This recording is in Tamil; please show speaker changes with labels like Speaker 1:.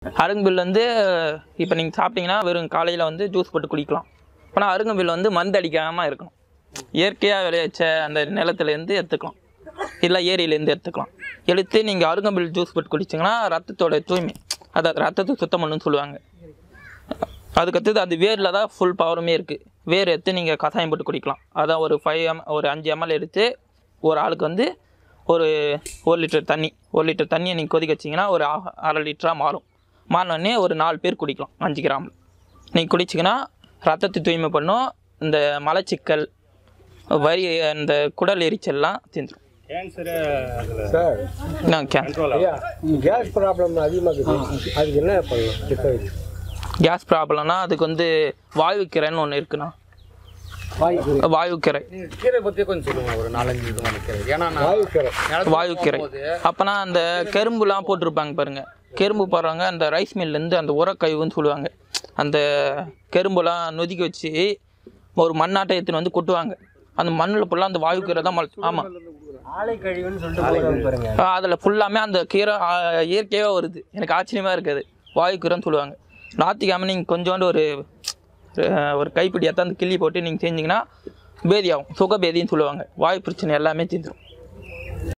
Speaker 1: அருங்கம்பில் வந்து இப்போ நீங்கள் சாப்பிட்டீங்கன்னா வெறும் காலையில் வந்து ஜூஸ் போட்டு குடிக்கலாம் ஆனால் அருங்கம்பில் வந்து மருந்து அடிக்காமல் இருக்கணும் இயற்கையாக விளைவிச்ச அந்த நிலத்துலேருந்து எடுத்துக்கலாம் இல்லை ஏரியிலேருந்து எடுத்துக்கலாம் எடுத்து நீங்கள் அருங்கம்பில் ஜூஸ் போட்டு குடிச்சிங்கன்னா ரத்தத்தோட தூய்மை அதாவது ரத்தத்தை சுத்தம் பண்ணுன்னு சொல்லுவாங்க அதுக்கடுத்தது அது வேரில் தான் ஃபுல் பவருமே இருக்குது வேர் எடுத்து நீங்கள் கஷாயம் போட்டு குடிக்கலாம் அதான் ஒரு ஃபைவ் எம் ஒரு அஞ்சு எம்எல் எடுத்து ஒரு ஆளுக்கு வந்து ஒரு ஒரு லிட்டர் தண்ணி ஒரு லிட்டர் தண்ணியை நீங்கள் கொதிக்க வச்சிங்கன்னா ஒரு ஆ- அரை லிட்டராக மாறும் மாறினோடனே ஒரு நாலு பேர் குடிக்கலாம் அஞ்சு கிராம் நீங்கள் குடிச்சிங்கன்னா ரத்தத்தை தூய்மை பண்ணும் இந்த மலச்சிக்கல் வரி இந்த குடல் எரிச்சல்லாம் தீந்துடும்
Speaker 2: கேன்சரு அதில்
Speaker 3: சார்
Speaker 1: நான் கே
Speaker 2: கண்ட்ரோல்
Speaker 3: ஐயா கேஸ் ப்ராப்ளம் அதிகமாக இருக்குது அதுக்கு என்ன பண்ணலாம் சித்த வைத்து
Speaker 1: கேஸ் ப்ராப்ளம்னா அதுக்கு வந்து வாயு கிரைன்னு ஒன்று இருக்குண்ணா வாயு கிரை
Speaker 4: கீரை பற்றி கொஞ்சம் சொல்லுங்க ஒரு நாலஞ்சு விதமான கீரை ஏன்னா நான்
Speaker 3: வாயு கீரை
Speaker 4: நிலத்துக்கு
Speaker 1: வாயு கீரை அப்போனா அந்த கரும்புலாம் போட்டிருப்பாங்க பாருங்க கரும்பு போடுறவங்க அந்த ரைஸ் மில்லேருந்து அந்த உரக்கழிவுன்னு சொல்லுவாங்க அந்த கரும்புலாம் நொதிக்க வச்சு ஒரு மண்ணாட்டை எடுத்துன்னு வந்து கொட்டுவாங்க அந்த மண்ணில் ஃபுல்லாக அந்த வாயு கீரை தான் மல் ஆமாம்
Speaker 3: ஆலை கழிவுன்னு சொல்லிட்டு பாருங்க
Speaker 1: அதில் ஃபுல்லாமே அந்த கீரை ஆ, இயற்கையாக வருது எனக்கு ஆச்சரியமாக இருக்குது வாயு கீரைன்னு சொல்லுவாங்க நாத்திக்காமல் நீங்கள் கொஞ்சோண்டு ஒரு அஹ், ஒரு கைப்பிடி எடுத்து அந்த கிள்ளி போட்டு நீங்கள் செஞ்சீங்கன்னா பேதி ஆகும் சுகபேதின்னு சொல்லுவாங்க வாயு பிரச்சனை எல்லாமே தீர்ந்துடும்